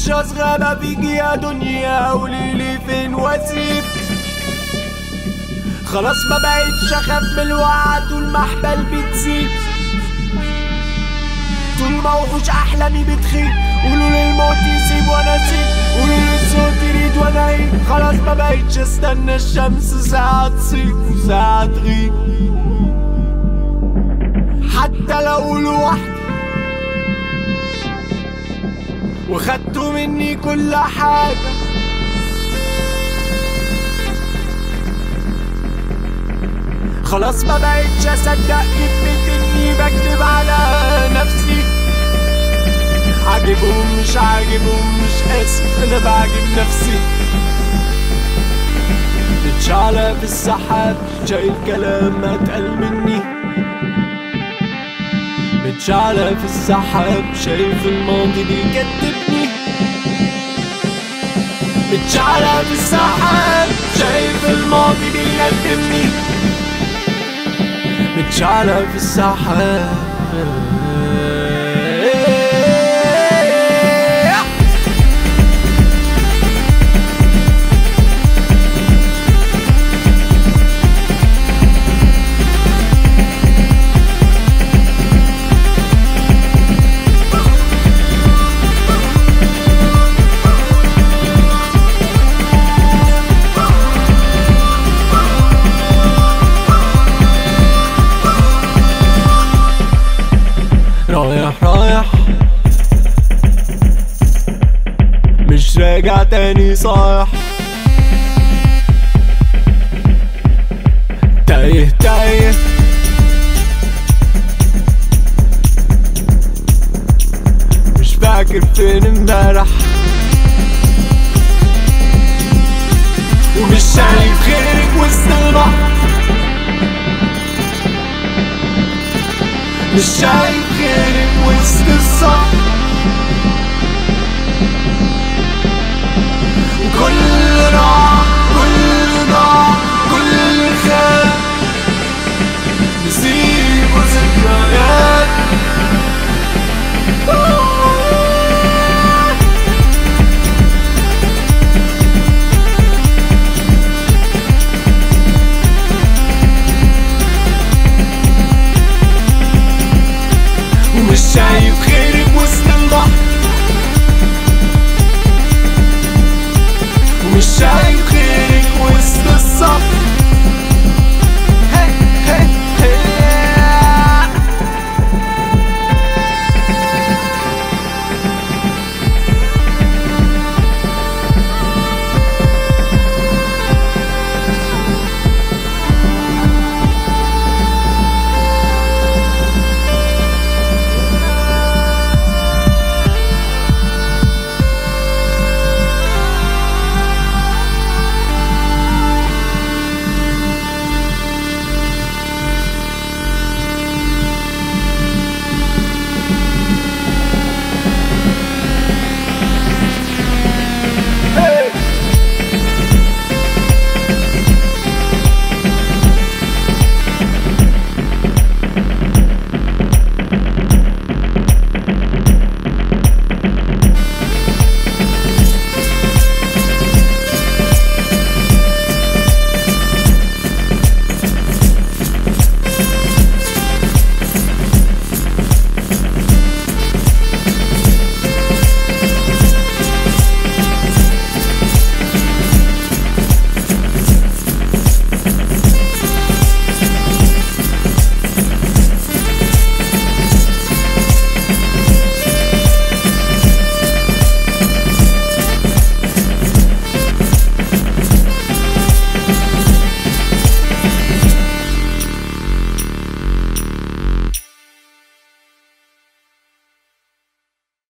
اشخاص غابة فيك يا دنيا قوليلي فين واسيب خلاص ما بقتش اخاف من الوعد والمحبل بتزيد طول ما وحوش احلامي بتخيب قولوا للموت يسيب وانا اسيب قولوا للصوت يريد وانا اعيد خلاص ما بقتش استنى الشمس ساعة تصيب وساعة تغيب حتى لو لوحدي وخدتوا مني كل حاجة خلاص ما بقتش اصدق كلمة اني بكذب على نفسي عاجبهم مش عاجبهم مش اسف انا بعجب نفسي متشعلق في السحاب شايل كلام اتقل مني متشعلق في السحاب شايف الماضي بيكتبني متشعلق في السحاب شايف الماضي بيندمني متشعلق في السحاب رايح رايح مش راجع تاني صايح تايه تايه مش فاكر فين امبارح ومش شايف غيرك وسط البحر مش شايف غيرك وسط الصف وكل راح كل ضاع كل خان نسيب ذكريات